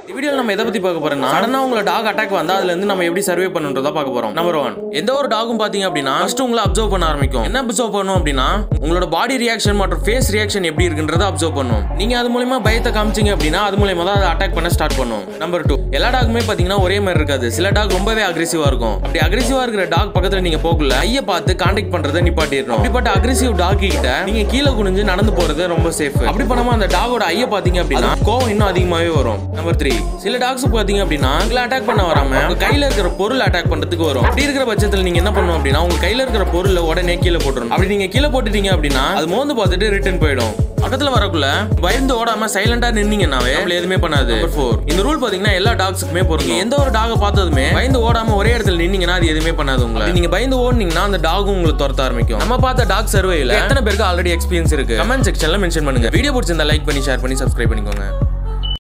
வீடியோல நம்ம எதை பத்தி பார்க்க போறோம்னா சடனா உங்களை டாக் அட்டாக் வந்தா அதுல இருந்து நம்ம எப்படி சர்வே பண்ணுன்றதா பார்க்க போறோம் நம்பர் ஒன் எந்த ஒரு டாகும் பாத்தீங்க அப்படின்னா ஃபர்ஸ்ட் உங்களை அப்சர்வ் பண்ண ஆரம்பிக்கும் என்ன அப்சர்வ் பண்ணும் அப்படின்னா உங்களோட பாடி ரியாக்ஷன் மற்றும் ஃபேஸ் ரியாக்ஷன் எப்படி இருக்குன்றத அப்சர்வ் பண்ணும் நீங்க அது மூலமா பயத்தை காமிச்சீங்க அப்படின்னா அது மூலமா தான் அதை அட்டாக் பண்ண ஸ்டார்ட் பண்ணும் நம்பர் டூ எல்லா டாகுமே பாத்தீங்கன்னா ஒரே மாதிரி இருக்காது சில டாக் ரொம்பவே அக்ரெசிவா இருக்கும் அப்படி அக்ரெசிவா இருக்கிற டாக் பக்கத்துல நீங்க போகல ஐய பார்த்து கான்டாக்ட் பண்றதை நிப்பாட்டிடணும் அப்படிப்பட்ட அக்ரெசிவ் டாக் கிட்ட நீங்க கீழே குனிஞ்சு நடந்து போறது ரொம்ப சேஃப் அப்படி பண்ணாம அந்த டாகோட ஐய பாத்தீங்க அப்படின்னா கோவம் இன்னும் அதிகமாவே வரும் நம்பர் த்ரீ சில டாக்ஸ் பாத்தீங்க அப்படின்னா உங்களை அட்டாக் பண்ண வராம உங்க கையில இருக்கிற பொருள் அட்டாக் பண்றதுக்கு வரும் அப்படி இருக்கிற பட்சத்துல நீங்க என்ன பண்ணணும் அப்படின்னா உங்க கையில இருக்கிற பொருளை உடனே கீழே போட்டுரும் அப்படி நீங்க கீழே போட்டுட்டீங்க அப்படின்னா அது மோந்து பார்த்துட்டு ரிட்டர்ன் போயிடும் பக்கத்துல வரக்குள்ள பயந்து ஓடாம சைலண்டா நின்னீங்கன்னாவே நம்மள எதுவுமே பண்ணாது நம்பர் ஃபோர் இந்த ரூல் பாத்தீங்கன்னா எல்லா டாக்ஸுக்குமே பொருந்தும் எந்த ஒரு டாக பார்த்ததுமே பயந்து ஓடாம ஒரே இடத்துல நின்னீங்கன்னா அது எதுவுமே பண்ணாது உங்களை நீங்க பயந்து ஓடுனீங்கன்னா அந்த டாகும் உங்களுக்கு துரத்த ஆரம்பிக்கும் நம்ம பார்த்த டாக் சர்வேல எத்தனை பேருக்கு ஆல்ரெடி எக்ஸ்பீரியன்ஸ் இருக்கு கமெண்ட் செக்ஷன்ல மென்ஷன் பண்ணுங்க வீடியோ பிடிச்சிருந்தா லைக் பண்ணி ஷேர் பண்ணி சப்ஸ்கிரைப் பண்ணிக்கோங்க